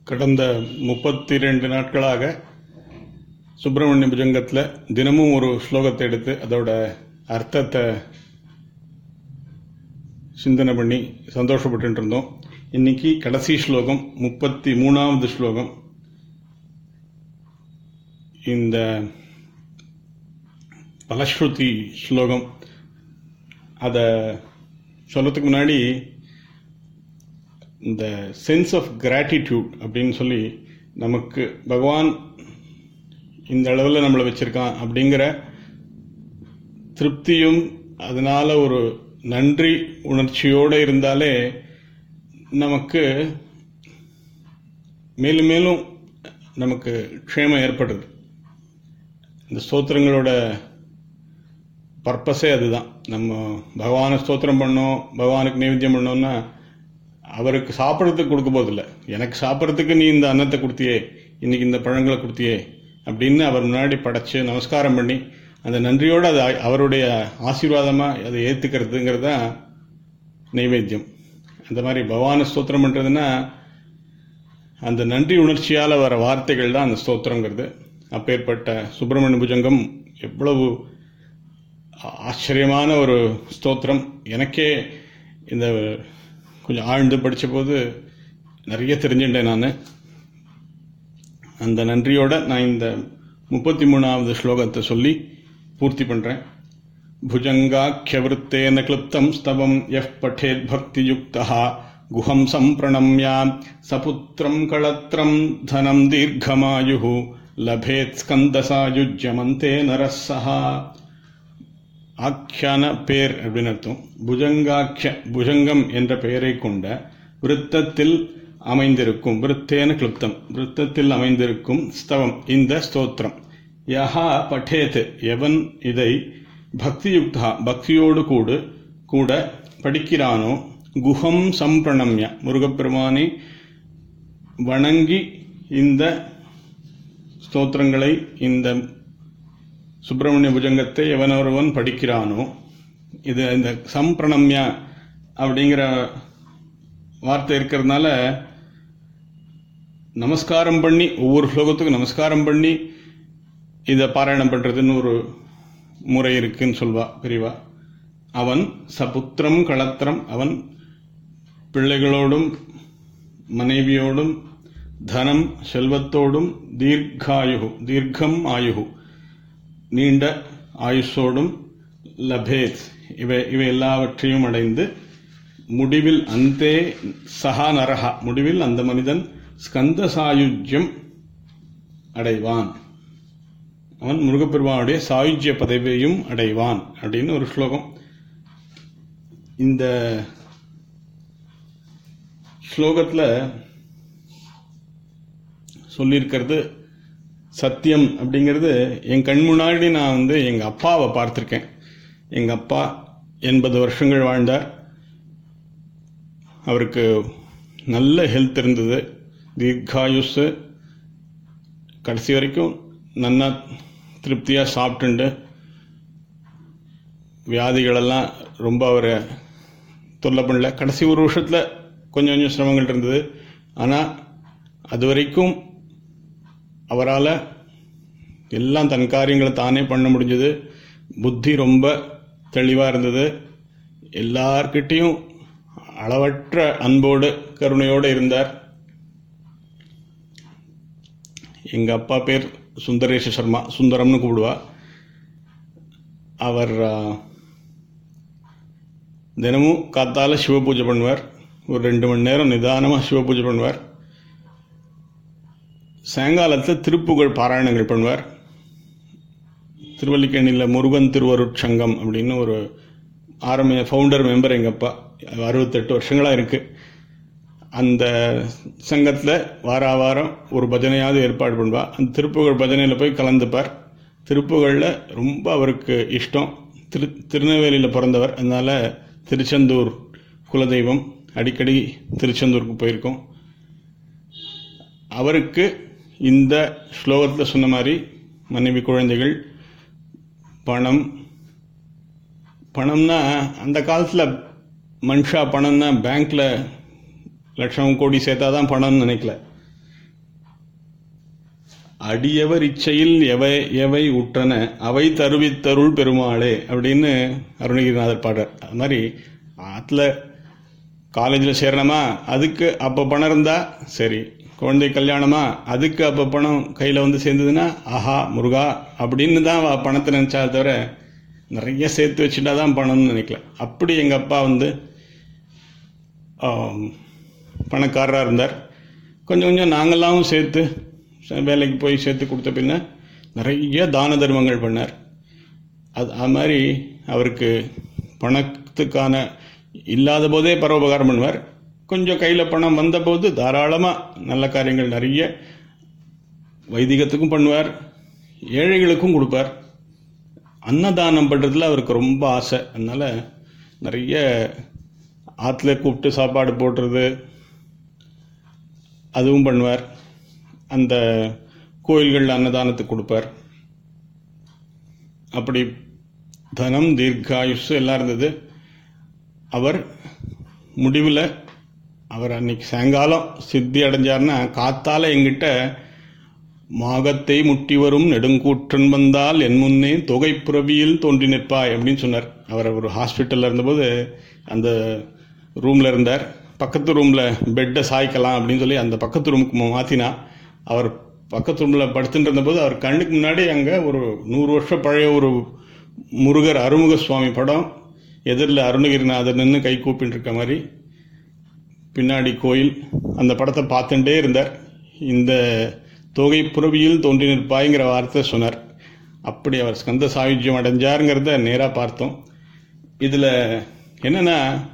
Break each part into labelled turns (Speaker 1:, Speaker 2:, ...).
Speaker 1: கடந்த முப்பத்தி ரெண்டு நாட்களாக சுப்பிரமணிய புஜங்கத்தில் தினமும் ஒரு ஸ்லோகத்தை எடுத்து அதோட அர்த்தத்தை சிந்தனை பண்ணி சந்தோஷப்பட்டு இருந்தோம் இன்னைக்கு கடைசி ஸ்லோகம் முப்பத்தி மூணாவது ஸ்லோகம் இந்த பலஸ்ருதி ஸ்லோகம் அதை சொல்றதுக்கு முன்னாடி இந்த சென்ஸ் ஆஃப் கிராட்டிடியூட் அப்படின்னு சொல்லி நமக்கு பகவான் இந்த அளவில் நம்மளை வச்சிருக்கான் அப்படிங்கிற திருப்தியும் அதனால ஒரு நன்றி உணர்ச்சியோடு இருந்தாலே நமக்கு மேலும் மேலும் நமக்கு க்ஷேமம் ஏற்படுது இந்த ஸ்தோத்திரங்களோட பர்பஸே அதுதான் நம்ம பகவானை ஸ்தோத்திரம் பண்ணோம் பகவானுக்கு நைவேத்தியம் பண்ணோம்னா அவருக்கு சாப்பிட்றதுக்கு கொடுக்க போதில்லை எனக்கு சாப்பிட்றதுக்கு நீ இந்த அன்னத்தை கொடுத்தியே இன்னைக்கு இந்த பழங்களை கொடுத்தியே அப்படின்னு அவர் முன்னாடி படைச்சு நமஸ்காரம் பண்ணி அந்த நன்றியோடு அது அவருடைய ஆசீர்வாதமாக அதை ஏற்றுக்கிறதுங்கிறது தான் நைவேத்தியம் அந்த மாதிரி பகவானை ஸ்தோத்திரம் பண்ணுறதுன்னா அந்த நன்றி உணர்ச்சியால் வர வார்த்தைகள் தான் அந்த ஸ்தோத்திரங்கிறது அப்பேற்பட்ட சுப்பிரமணிய புஜங்கம் எவ்வளவு ஆச்சரியமான ஒரு ஸ்தோத்திரம் எனக்கே இந்த கொஞ்சம் ஆழ்ந்து படித்த போது நிறைய தெரிஞ்சுட்டேன் நான் அந்த நன்றியோட நான் இந்த முப்பத்தி மூணாவது ஸ்லோகத்தை சொல்லி பூர்த்தி பண்ணுறேன் புஜங்காக்கியவருத்தேன கிளுப்தம் ஸ்தவம் எஃப் பட்டேத் பக்தியுக்தா குஹம் சம்பிரணம்யா சபுத்திரம் களத்திரம் தனம் தீர்க்கமாயு லபேத் ஸ்கந்தசாயுஜ்யமந்தே நரசஹா ஆக்கியான பேர் அப்படின்னு அர்த்தம் புஜங்காக்கிய புஜங்கம் என்ற பெயரை கொண்ட விருத்தத்தில் அமைந்திருக்கும் விருத்தேன கிளுப்தம் விருத்தத்தில் அமைந்திருக்கும் ஸ்தவம் இந்த ஸ்தோத்திரம் யஹா பட்டேத் எவன் இதை பக்தியுக்தா பக்தியோடு கூடு கூட படிக்கிறானோ குஹம் சம்பிரணம்ய முருகப்பெருமானை வணங்கி இந்த ஸ்தோத்திரங்களை இந்த சுப்பிரமணிய புஜங்கத்தை எவனொருவன் படிக்கிறானோ இது இந்த சம்பிரணம்யா அப்படிங்கிற வார்த்தை இருக்கிறதுனால நமஸ்காரம் பண்ணி ஒவ்வொரு ஸ்லோகத்துக்கும் நமஸ்காரம் பண்ணி இதை பாராயணம் பண்ணுறதுன்னு ஒரு முறை இருக்குன்னு சொல்வா பெரியவா அவன் சபுத்திரம் களத்திரம் அவன் பிள்ளைகளோடும் மனைவியோடும் தனம் செல்வத்தோடும் தீர்க்காயு தீர்க்கம் ஆயுகு நீண்ட ஆயுஷோடும் லபேத் இவை இவை எல்லாவற்றையும் அடைந்து முடிவில் அந்தே சஹா நரஹா முடிவில் அந்த மனிதன் ஸ்கந்த சாயுஜ்யம் அடைவான் அவன் முருகப்பெருமானுடைய சாயுஜ்ய பதவியையும் அடைவான் அப்படின்னு ஒரு ஸ்லோகம் இந்த ஸ்லோகத்தில் சொல்லியிருக்கிறது சத்தியம் அப்படிங்கிறது என் கண் முன்னாடி நான் வந்து எங்கள் அப்பாவை பார்த்துருக்கேன் எங்கள் அப்பா எண்பது வருஷங்கள் வாழ்ந்தார் அவருக்கு நல்ல ஹெல்த் இருந்தது தீர்காயுஷு கடைசி வரைக்கும் நல்லா திருப்தியாக சாப்பிட்டுண்டு வியாதிகளெல்லாம் ரொம்ப அவரை தொல்லை பண்ணல கடைசி ஒரு வருஷத்தில் கொஞ்சம் கொஞ்சம் சிரமங்கள் இருந்தது ஆனால் அது வரைக்கும் அவரால் எல்லாம் தன் காரியங்களை தானே பண்ண முடிஞ்சது புத்தி ரொம்ப தெளிவாக இருந்தது எல்லார்கிட்டையும் அளவற்ற அன்போடு கருணையோடு இருந்தார் எங்கள் அப்பா பேர் சுந்தரேஷ சர்மா சுந்தரம்னு கூப்பிடுவா அவர் தினமும் காத்தால சிவ பூஜை பண்ணுவார் ஒரு ரெண்டு மணி நேரம் நிதானமாக சிவ பூஜை பண்ணுவார் சாயங்காலத்தில் திருப்புகழ் பாராயணங்கள் பண்ணுவார் திருவல்லிக்கேணியில் முருகன் திருவருட்சங்கம் அப்படின்னு ஒரு ஆரம்ப ஃபவுண்டர் மெம்பர் எங்கள் அப்பா அறுபத்தெட்டு வருஷங்களாக இருக்குது அந்த சங்கத்தில் வார வாரம் ஒரு பஜனையாவது ஏற்பாடு பண்ணுவார் அந்த திருப்புகழ் பஜனையில் போய் கலந்துப்பார் திருப்புகழில் ரொம்ப அவருக்கு இஷ்டம் திரு திருநெல்வேலியில் பிறந்தவர் அதனால் திருச்செந்தூர் குலதெய்வம் அடிக்கடி திருச்செந்தூருக்கு போயிருக்கோம் அவருக்கு இந்த ஸ்லோகத்தில் சொன்ன மாதிரி மனைவி குழந்தைகள் பணம் பணம்னா அந்த காலத்தில் மனுஷா பணம்னா பேங்க்கில் லட்சம் கோடி சேர்த்தா தான் பணம்னு நினைக்கல அடியவர் இச்சையில் எவை எவை உற்றன அவை தருவித்தருள் பெருமாளே அப்படின்னு அருணகிரிநாதர் பாடுறார் அது மாதிரி ஆற்றுல காலேஜில் சேரணுமா அதுக்கு அப்போ பணம் இருந்தா சரி குழந்தை கல்யாணமா அதுக்கு அப்போ பணம் கையில் வந்து சேர்ந்ததுன்னா ஆஹா முருகா அப்படின்னு தான் அவ பணத்தை நினச்சா தவிர நிறைய சேர்த்து வச்சுட்டா தான் பணம்னு நினைக்கல அப்படி எங்கள் அப்பா வந்து ஆம், பணக்காரராக இருந்தார் கொஞ்சம் கொஞ்சம் நாங்களாம் சேர்த்து ச- வேலைக்கு போய் சேர்த்து கொடுத்த பின்ன நிறைய தான தர்மங்கள் பண்ணார் அது அது மாதிரி அவருக்கு பணத்துக்கான இல்லாத போதே பரோபகாரம் பண்ணுவார் கொஞ்சம் கையில் பணம் வந்தபோது தாராளமாக நல்ல காரியங்கள் நிறைய வைதிகத்துக்கும் பண்ணுவார் ஏழைகளுக்கும் கொடுப்பார் அன்னதானம் பண்ணுறதுல அவருக்கு ரொம்ப ஆசை அதனால் நிறைய ஆற்றுல கூப்பிட்டு சாப்பாடு போடுறது அதுவும் பண்ணுவார் அந்த கோயில்களில் அன்னதானத்துக்கு கொடுப்பார் அப்படி தனம் தீர்க்காயுஷு எல்லாம் இருந்தது அவர் முடிவில் அவர் அன்னைக்கு சாயங்காலம் சித்தி அடைஞ்சார்னா காத்தால எங்கிட்ட மாகத்தை முட்டி வரும் நெடுங்கூற்றன் வந்தால் என் முன்னே தொகை புறவியில் தோன்றி நிற்பாய் அப்படின்னு சொன்னார் அவர் ஒரு ஹாஸ்பிட்டலில் இருந்தபோது அந்த ரூமில் இருந்தார் பக்கத்து ரூமில் பெட்டை சாய்க்கலாம் அப்படின்னு சொல்லி அந்த பக்கத்து ரூமுக்கு மாற்றினா அவர் பக்கத்து ரூமில் படுத்துட்டு இருந்தபோது அவர் கண்ணுக்கு முன்னாடி அங்கே ஒரு நூறு வருஷம் பழைய ஒரு முருகர் அருமுக சுவாமி படம் எதிரில் அருணகிரிநாதர் நின்று கை கூப்பிட்டு இருக்க மாதிரி பின்னாடி கோயில் அந்த படத்தை பார்த்துட்டே இருந்தார் இந்த தொகை புறவியில் தோன்றி நிற்பாய்ங்கிற வார்த்தை சொன்னார் அப்படி அவர் ஸ்கந்த சாயுஜ்யம் அடைஞ்சாருங்கிறத நேராக பார்த்தோம் இதில் என்னன்னா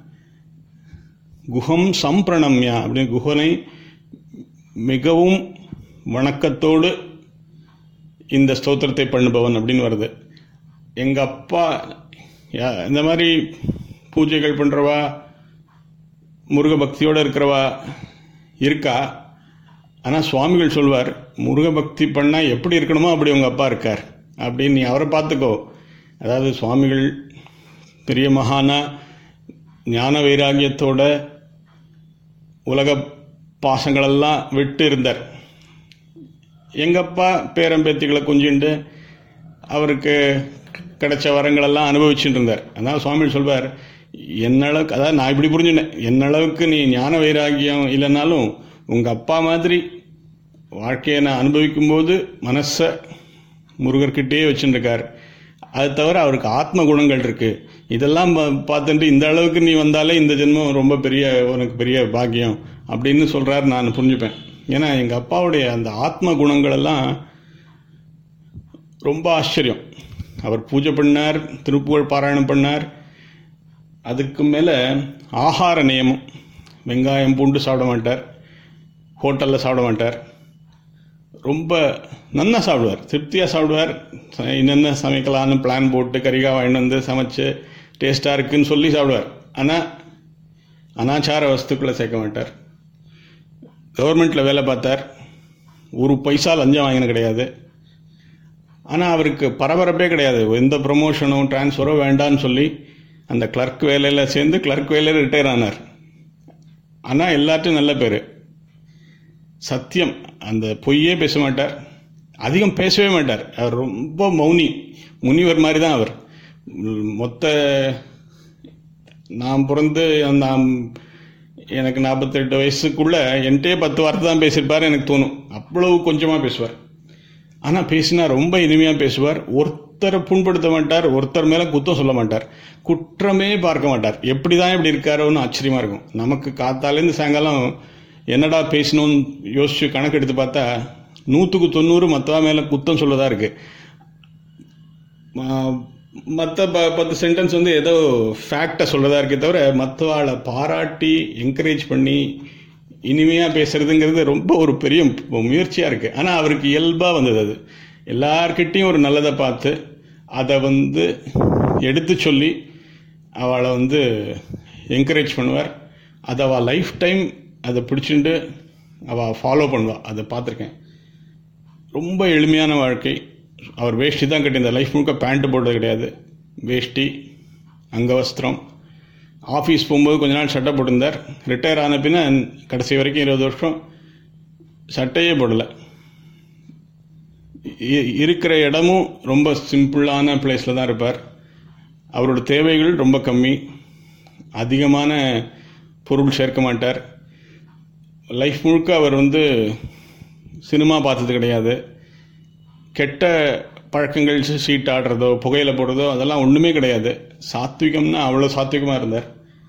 Speaker 1: குஹம் சம்பிரணம்யா அப்படின்னு குஹனை மிகவும் வணக்கத்தோடு இந்த ஸ்தோத்திரத்தை பண்ணுபவன் அப்படின்னு வருது எங்கள் அப்பா யா- இந்த மாதிரி பூஜைகள் பண்ணுறவா முருக பக்தியோடு இருக்கிறவா இருக்கா ஆனால் சுவாமிகள் சொல்வார் முருக பக்தி பண்ணால் எப்படி இருக்கணுமோ அப்படி உங்கள் அப்பா இருக்கார் அப்படின்னு நீ அவரை பார்த்துக்கோ அதாவது சுவாமிகள் பெரிய மகானா ஞான வைராகியத்தோட உலக பாசங்களெல்லாம் விட்டு இருந்தார் எங்கள் அப்பா பேரம்பேத்திகளை கொஞ்சிண்டு அவருக்கு கிடைச்ச வரங்களெல்லாம் அனுபவிச்சுட்டு இருந்தார் அதான் சுவாமி சொல்வார் என்னளவுக்கு அதாவது நான் இப்படி புரிஞ்சுட்டேன் என்னளவுக்கு நீ ஞான வைராகியம் இல்லைனாலும் உங்கள் அப்பா மாதிரி வாழ்க்கையை நான் அனுபவிக்கும்போது மனசை முருகர்கிட்டயே வச்சுருக்கார் அது தவிர அவருக்கு ஆத்ம குணங்கள் இருக்கு இதெல்லாம் பா- பார்த்துட்டு இந்த அளவுக்கு நீ வந்தாலே இந்த ஜென்மம் ரொம்ப பெரிய உனக்கு பெரிய பாக்கியம் அப்படின்னு சொல்றாரு நான் புரிஞ்சுப்பேன் ஏன்னா எங்க அப்பாவுடைய அந்த ஆத்ம குணங்கள் எல்லாம் ரொம்ப ஆச்சரியம் அவர் பூஜை பண்ணார் திருப்புகழ் பாராயணம் பண்ணார் அதுக்கு மேலே ஆகார நியமம் வெங்காயம் பூண்டு சாப்பிட மாட்டார் ஹோட்டலில் சாப்பிட மாட்டார் ரொம்ப நன்னா சாப்பிடுவார் திருப்தியாக சாப்பிடுவார் ச- என்னென்ன சமைக்கலாம்னு பிளான் போட்டு கறிகாய் வாங்கிட்டு வந்து சமைச்சு டேஸ்ட்டாக இருக்குன்னு சொல்லி சாப்பிடுவார் ஆனால் அனாச்சார வஸ்துக்களை சேர்க்க மாட்டார் கவர்மெண்ட்டில் வேலை பார்த்தார் ஒரு பைசா லஞ்சம் வாங்கின கிடையாது ஆனால் அவருக்கு பரபரப்பே கிடையாது எந்த ப்ரமோஷனும் டிரான்ஸ்ஃபரோ வேண்டான்னு சொல்லி அந்த கிளர்க் வேலையில் சேர்ந்து கிளர்க் வேலையில் ரிட்டையர் ஆனார் ஆனால் எல்லாத்தையும் நல்ல பேர் சத்தியம் அந்த பொய்யே பேச மாட்டார் அதிகம் பேசவே மாட்டார் அவர் ரொம்ப மௌனி முனிவர் மாதிரி தான் அவர் உம், மொத்த நான் பிறந்து அந்த எனக்கு நாற்பத்தெட்டு வயசுக்குள்ள என்கிட்டயே பத்து வார்த்தை தான் பேசியிருப்பார் எனக்கு தோணும் அவ்வளவு கொஞ்சமாக பேசுவார் ஆனால் பேசினா ரொம்ப இனிமையாக பேசுவார் ஒருத்தரை புண்படுத்த மாட்டார் ஒருத்தர் மேலே குத்தம் சொல்ல மாட்டார் குற்றமே பார்க்க மாட்டார் எப்படி தான் இப்படி இருக்காரோன்னு ஆச்சரியமா இருக்கும் நமக்கு காத்தாலேருந்து சாயங்காலம் என்னடா பேசணும்னு யோசிச்சு கணக்கு எடுத்து பார்த்தா நூற்றுக்கு தொண்ணூறு மற்றவா மேலே குத்தம் சொல்லதா இருக்கு மற்ற ப பத்து சென்டென்ஸ் வந்து ஏதோ ஃபேக்டை சொல்றதா இருக்கே தவிர மற்றவாளை பாராட்டி என்கரேஜ் பண்ணி இனிமையாக பேசுறதுங்கிறது ரொம்ப ஒரு பெரிய முயற்சியாக இருக்கு ஆனால் அவருக்கு இயல்பாக வந்தது அது எல்லார்கிட்டையும் ஒரு நல்லதை பார்த்து அதை வந்து எடுத்து சொல்லி அவளை வந்து என்கரேஜ் பண்ணுவார் அதை அவள் லைஃப் டைம் அதை பிடிச்சிட்டு அவள் ஃபாலோ பண்ணுவாள் அதை பார்த்துருக்கேன் ரொம்ப எளிமையான வாழ்க்கை அவர் வேஷ்டி தான் கட்டியிருந்தார் லைஃப் முழுக்க பேண்ட் போடுறது கிடையாது வேஷ்டி அங்கவஸ்திரம் ஆஃபீஸ் போகும்போது கொஞ்ச நாள் சட்டை போட்டிருந்தார் ரிட்டையர் ஆன பின்ன கடைசி வரைக்கும் இருபது வருஷம் சட்டையே போடலை இ- இருக்கிற இடமும் ரொம்ப சிம்பிளான பிளேஸில் தான் இருப்பார் அவரோட தேவைகள் ரொம்ப கம்மி அதிகமான பொருள் சேர்க்க மாட்டார் லைஃப் முழுக்க அவர் வந்து சினிமா பார்த்தது கிடையாது கெட்ட பழக்கங்கள் சீட் ஆடுறதோ புகையில போடுறதோ அதெல்லாம் ஒன்றுமே கிடையாது சாத்விகம்னா அவ்வளோ சாத்விகமாக இருந்தார்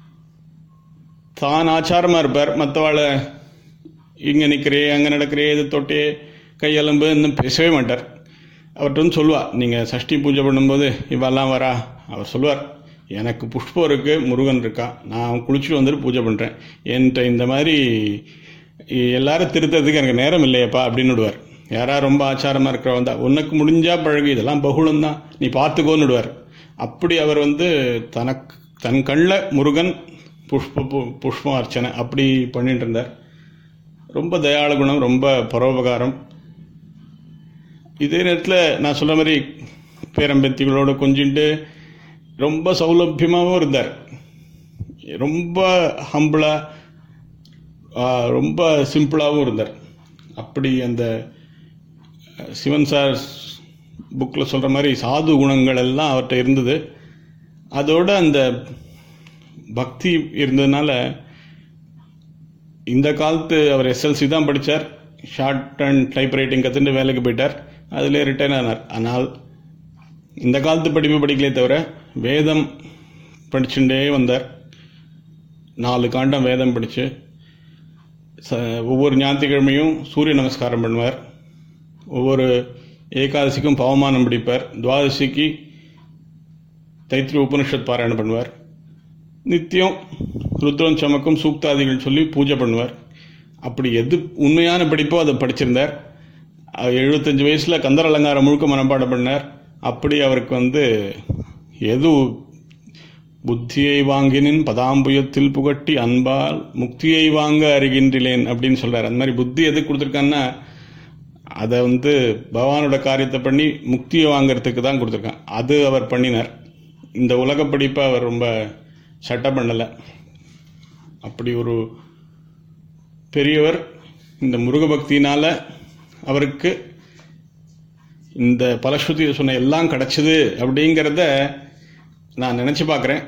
Speaker 1: தான் ஆச்சாரமாக இருப்பார் மற்றவாளை இங்கே நிற்கிறே அங்கே நடக்கிறே இது தொட்டே கையெலும்பு இன்னும் பேசவே மாட்டார் அவர்கிட்ட வந்து சொல்லுவா நீங்கள் சஷ்டி பூஜை பண்ணும்போது இவெல்லாம் வரா அவர் சொல்லுவார் எனக்கு புஷ்பம் இருக்கு முருகன் இருக்கா நான் குளிச்சுட்டு வந்துட்டு பூஜை பண்ணுறேன் என்கிட்ட இந்த மாதிரி எல்லாரும் திருத்தறதுக்கு எனக்கு நேரம் இல்லையப்பா அப்படின்னு விடுவார் யாரா ரொம்ப ஆச்சாரமாக இருக்கிறவன் தான் உனக்கு முடிஞ்சா பழகு இதெல்லாம் பகுளம் தான் நீ பார்த்துக்கோன்னு விடுவார் அப்படி அவர் வந்து தனக்கு தன் கண்ணில் முருகன் புஷ்ப பு- புஷ்பம் அர்ச்சனை அப்படி பண்ணிட்டு இருந்தார் ரொம்ப தயாள குணம் ரொம்ப பரோபகாரம் இதே நேரத்தில் நான் சொல்ற மாதிரி பேரம்பேத்திகளோட கொஞ்சிட்டு ரொம்ப சௌலபியமாகவும் இருந்தார் ரொம்ப ஹம்பிளா ரொம்ப சிம்பிளாகவும் இருந்தார் அப்படி அந்த அஹ், சிவன் சார் புக்கில் சொல்கிற மாதிரி சாது குணங்கள் எல்லாம் அவர்கிட்ட இருந்தது அதோட அந்த பக்தி இருந்ததுனால இந்த காலத்து அவர் எஸ்எல்சி தான் படித்தார் ஷார்ட் அண்ட் டைப் ரைட்டிங் கற்றுட்டு வேலைக்கு போயிட்டார் அதிலே ரிட்டையர் ஆனார் ஆனால் இந்த காலத்து படிப்பு படிக்கலே தவிர வேதம் படிச்சுட்டே வந்தார் நாலு காண்டம் வேதம் படித்து ச ஒவ்வொரு ஞாயிற்றுக்கிழமையும் சூரிய நமஸ்காரம் பண்ணுவார் ஒவ்வொரு ஏகாதசிக்கும் பவமானம் பிடிப்பார் துவாதசிக்கு தைத்திரி உபனிஷத் பாராயணம் பண்ணுவார் நித்தியம் ருத்ரம் சமக்கும் சூக்தாதிகள் சொல்லி பூஜை பண்ணுவார் அப்படி எது உண்மையான படிப்போ அதை படிச்சிருந்தார் அவர் எழுபத்தஞ்சு வயசில் கந்தர் அலங்காரம் முழுக்க மனப்பாடம் பண்ணார் அப்படி அவருக்கு வந்து எது புத்தியை வாங்கினின் பதாம்புயத்தில் புகட்டி அன்பால் முக்தியை வாங்க அறிகின்றிலேன் அப்படின்னு சொல்றார் அந்த மாதிரி புத்தி எது கொடுத்துருக்கான்னா அதை வந்து பகவானோட காரியத்தை பண்ணி முக்தியை வாங்குறதுக்கு தான் கொடுத்துருக்கான் அது அவர் பண்ணினார் இந்த உலக படிப்பை அவர் ரொம்ப சட்டை பண்ணலை அப்படி ஒரு பெரியவர் இந்த முருக பக்தியினால அவருக்கு இந்த பலஸ்ருதி சொன்ன எல்லாம் கிடைச்சது அப்படிங்கிறத நான் நினைச்சு பார்க்குறேன்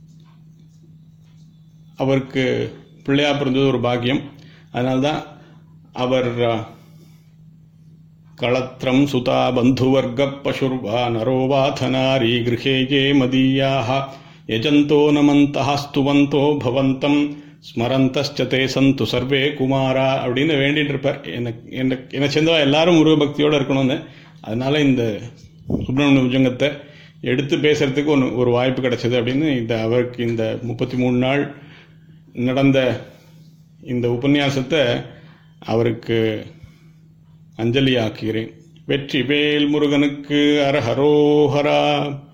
Speaker 1: அவருக்கு பிள்ளையா பிறந்தது ஒரு பாக்கியம் அதனால்தான் அவர் அஹ், களத்திரம் சுதா பந்துவர்க பசுர்வா நரோவாத நாரி கிருஹே ஜே மதீயாக யஜந்தோ நமந்தः ஸ்துவந்தோ பவந்தம் ஸ்மரந்தஸ்ச தே சந்து சர்வே குமாரா அப்படின்னு வேண்டிட்டு இருப்பார் எனக்கு எனக்கு என்னை சேர்ந்தவா எல்லாரும் முருக பக்தியோடு இருக்கணும்னு அதனால இந்த சுப்பிரமணிய புஜங்கத்தை எடுத்து பேசுறதுக்கு ஒன்று ஒரு வாய்ப்பு கிடைச்சது அப்படின்னு இந்த அவருக்கு இந்த முப்பத்தி மூணு நாள் நடந்த இந்த உபன்யாசத்தை அவருக்கு அஞ்சலி ஆக்குகிறேன் வெற்றி வேல் முருகனுக்கு அரஹரோஹரா